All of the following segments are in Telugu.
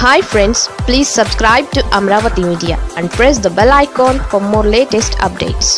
hi friends please subscribe to Amaravati media and press the bell icon for more latest updates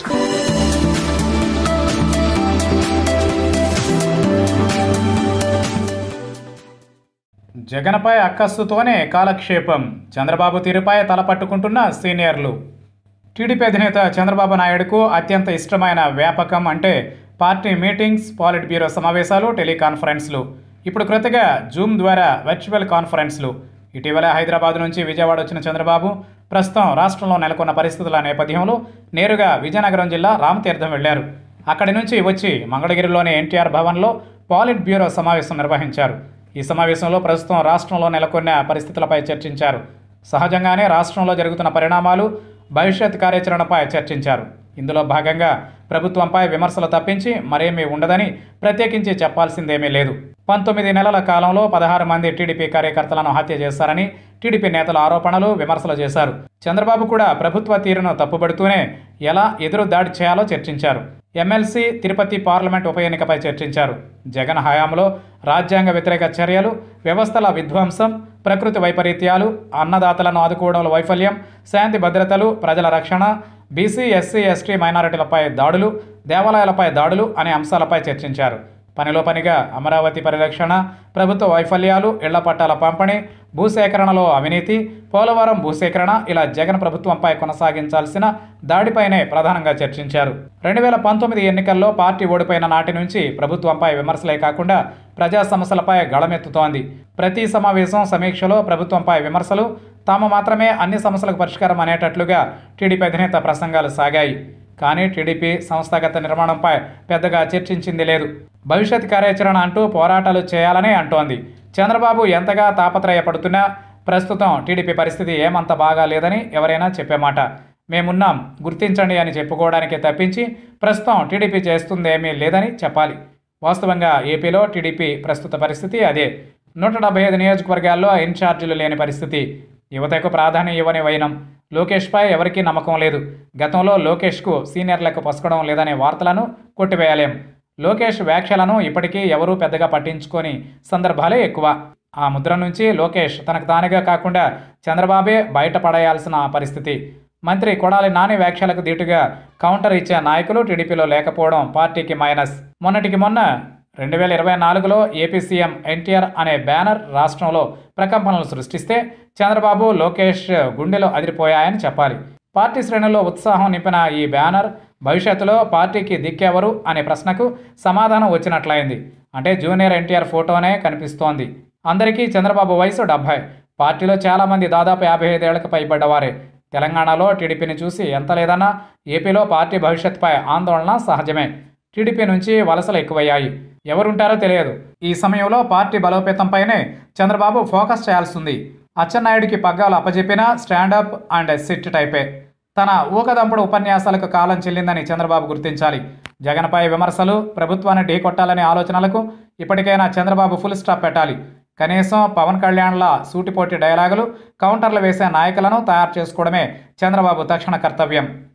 జగన్పై అక్కస్సుతోనే కాలక్షేపం చంద్రబాబు తీరుపై తలపట్టుకుంటున్న సీనియర్లు టీడీపీ అధినేత చంద్రబాబు నాయుడుకు అత్యంత ఇష్టమైన వ్యాపకం అంటే పార్టీ మీటింగ్స్ పాలిట్ బ్యూరో సమావేశాలు టెలికాన్ఫరెన్స్లు ఇప్పుడు క్రొత్తగా జూమ్ ద్వారా వర్చువల్ కాన్ఫరెన్స్లు ఇటీవల హైదరాబాద్ నుంచి విజయవాడ వచ్చిన చంద్రబాబు ప్రస్తుతం రాష్ట్రంలో నెలకొన్న పరిస్థితుల నేపథ్యంలో నేరుగా విజయనగరం జిల్లా రామతీర్థం వెళ్లారు అక్కడి నుంచి వచ్చి మంగళగిరిలోని ఎన్టీఆర్ భవన్లో పాలిట్ బ్యూరో సమావేశం నిర్వహించారు ఈ సమావేశంలో ప్రస్తుతం రాష్ట్రంలో నెలకొన్న పరిస్థితులపై చర్చించారు సహజంగానే రాష్ట్రంలో జరుగుతున్న పరిణామాలు భవిష్యత్ కార్యాచరణపై చర్చించారు ఇందులో భాగంగా ప్రభుత్వంపై విమర్శలు తప్పించి మరేమీ ఉండదని ప్రత్యేకించి చెప్పాల్సిందేమీ లేదు పంతొమ్మిది నెలల కాలంలో పదహారు మంది టీడీపీ కార్యకర్తలను హత్య చేశారని టీడీపీ నేతల ఆరోపణలు విమర్శలు చేశారు చంద్రబాబు కూడా ప్రభుత్వ తీరును తప్పుపడుతూనే ఎలా ఎదురు దాడి చేయాలో చర్చించారు ఎమ్మెల్సీ తిరుపతి పార్లమెంట్ ఉప ఎన్నికపై చర్చించారు జగన్ హయాంలో రాజ్యాంగ వ్యతిరేక చర్యలు వ్యవస్థల విధ్వంసం ప్రకృతి వైపరీత్యాలు అన్నదాతలను ఆదుకోవడంలో వైఫల్యం శాంతి భద్రతలు ప్రజల రక్షణ బీసీ ఎస్సీ ఎస్టీ మైనారిటీలపై దాడులు దేవాలయాలపై దాడులు అనే అంశాలపై చర్చించారు పనిలో పనిగా అమరావతి పరిరక్షణ ప్రభుత్వ వైఫల్యాలు ఇళ్ల పట్టాల పంపిణీ భూసేకరణలో అవినీతి పోలవరం భూసేకరణ ఇలా జగన్ ప్రభుత్వంపై కొనసాగించాల్సిన దాడిపైనే ప్రధానంగా చర్చించారు రెండు వేల పంతొమ్మిది ఎన్నికల్లో పార్టీ ఓడిపోయిన నాటి నుంచి ప్రభుత్వంపై విమర్శలే కాకుండా ప్రజా సమస్యలపై గళమెత్తుతోంది ప్రతి సమావేశం సమీక్షలో ప్రభుత్వంపై విమర్శలు తాము మాత్రమే అన్ని సమస్యలకు పరిష్కారం అనేటట్లుగా టీడీపీ అధినేత ప్రసంగాలు సాగాయి కానీ టీడీపీ సంస్థాగత నిర్మాణంపై పెద్దగా చర్చించింది లేదు భవిష్యత్ కార్యాచరణ అంటూ పోరాటాలు చేయాలనే అంటోంది చంద్రబాబు ఎంతగా తాపత్రయపడుతున్నా ప్రస్తుతం టీడీపీ పరిస్థితి ఏమంత బాగా లేదని ఎవరైనా చెప్పే మాట మేమున్నాం గుర్తించండి అని చెప్పుకోవడానికే తప్పించి ప్రస్తుతం టీడీపీ చేస్తుందేమీ లేదని చెప్పాలి వాస్తవంగా ఏపీలో టీడీపీ ప్రస్తుత పరిస్థితి అదే నూట డెబ్బై ఐదు నియోజకవర్గాల్లో ఇన్ఛార్జీలు లేని పరిస్థితి యువతకు ప్రాధాన్యం ఇవ్వని వైనం లోకేష్పై ఎవరికీ నమ్మకం లేదు గతంలో లోకేష్కు సీనియర్లకు పొసకడం లేదనే వార్తలను కొట్టివేయలేం లోకేష్ వ్యాఖ్యలను ఇప్పటికీ ఎవరూ పెద్దగా పట్టించుకొని సందర్భాలే ఎక్కువ ఆ ముద్ర నుంచి లోకేష్ తనకు తానుగా కాకుండా చంద్రబాబే బయటపడేయాల్సిన పరిస్థితి మంత్రి కొడాలి నాని వ్యాఖ్యలకు దీటుగా కౌంటర్ ఇచ్చే నాయకులు టీడీపీలో లేకపోవడం పార్టీకి మైనస్ మొన్నటికి మొన్న రెండు వేల ఇరవై నాలుగులో ఏపీ సీఎం ఎన్టీఆర్ అనే బ్యానర్ రాష్ట్రంలో ప్రకంపనలు సృష్టిస్తే చంద్రబాబు లోకేష్ గుండెలు అదిరిపోయాయని చెప్పాలి పార్టీ శ్రేణుల్లో ఉత్సాహం నింపిన ఈ బ్యానర్ భవిష్యత్తులో పార్టీకి దిక్కెవరు అనే ప్రశ్నకు సమాధానం వచ్చినట్లయింది అంటే జూనియర్ ఎన్టీఆర్ ఫోటోనే కనిపిస్తోంది అందరికీ చంద్రబాబు వయసు డెబ్భై పార్టీలో చాలామంది దాదాపు యాభై ఐదేళ్లకు పైబడ్డవారే తెలంగాణలో టీడీపీని చూసి ఎంత లేదన్నా ఏపీలో పార్టీ భవిష్యత్తుపై ఆందోళన సహజమే టీడీపీ నుంచి వలసలు ఎక్కువయ్యాయి ఎవరుంటారో తెలియదు ఈ సమయంలో పార్టీ బలోపేతంపైనే చంద్రబాబు ఫోకస్ చేయాల్సింది అచ్చెన్నాయుడికి పగ్గాలు అప్పజెప్పిన స్టాండప్ అండ్ సిట్ టైపే తన ఊకదంపుడు ఉపన్యాసాలకు కాలం చెల్లిందని చంద్రబాబు గుర్తించాలి జగన్పై విమర్శలు ప్రభుత్వాన్ని ఢీకొట్టాలనే ఆలోచనలకు ఇప్పటికైనా చంద్రబాబు ఫుల్ స్టాప్ పెట్టాలి కనీసం పవన్ కళ్యాణ్ల సూటిపోటి డైలాగులు కౌంటర్లు వేసే నాయకులను తయారు చేసుకోవడమే చంద్రబాబు తక్షణ కర్తవ్యం